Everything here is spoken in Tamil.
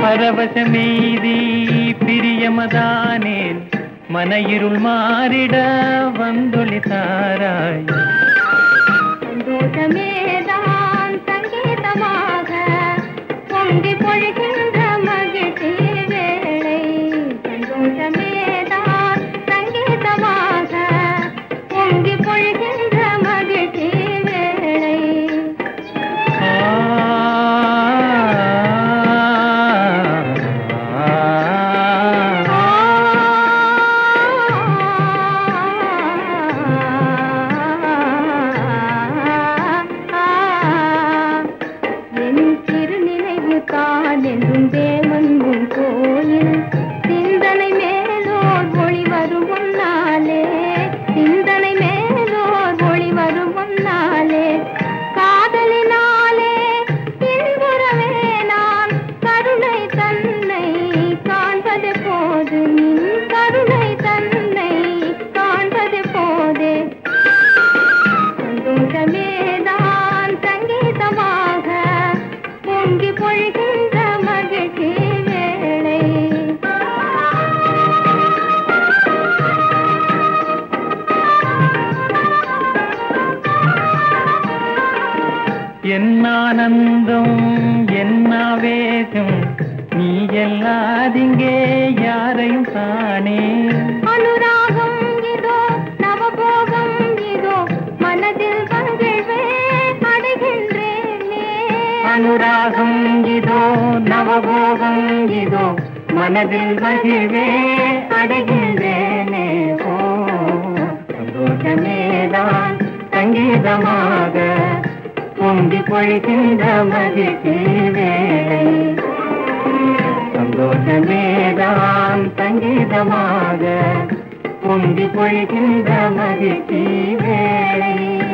பரவசமெய்தி பிரியமதானேன் மன இருள் மாறிட வந்தொளி தாராய் சந்தோஷமேதான் சங்கீதமாக பொங்கி பொழுகின்ற மகிழ்ச்சி வேளை சந்தோஷமேதான் சங்கீதமாக பொங்கி பொழுகின்ற மகிழ்ச்சி வேளை என் திருநினைவு தான் என்றும் தேவன் உன் கோயில் சிந்தனை மேலோர் ஒளி வரும் முன்னாலே சிந்தனை மேலோர் ஒளி வரும் முன்னாலே காதலினாலே இன்புறவே நான் கருணை தன்னை காண்பது போது நின் கருணை தன்னை காண்பது போதே சந்தோஷமேதான் சங்கீதமாக பொங்கி பொழுகின்ற மகிழ்ச்சி வேளை என் ஆனந்தம் என் ஆவேசம் நீ எல்லாதிங்கே யாரையும் காணே அனுராகம் இதோ நவபோகம் இதோ மனதில் மகிழ்வே அடைகின்றேனே அனுராகம் இதோ நவபோகம் இதோ மனதில் மகிழ்வே அடைகின்றேனே ஓ சந்தோஷமேதான் சங்கீதமாக பொங்கி பொழிகின்ற மகிழ்ச்சி வேளை சந்தோஷமேதான் சங்கீதமாக பொங்கி பொழிகின்ற மகிழ்ச்சி வேளை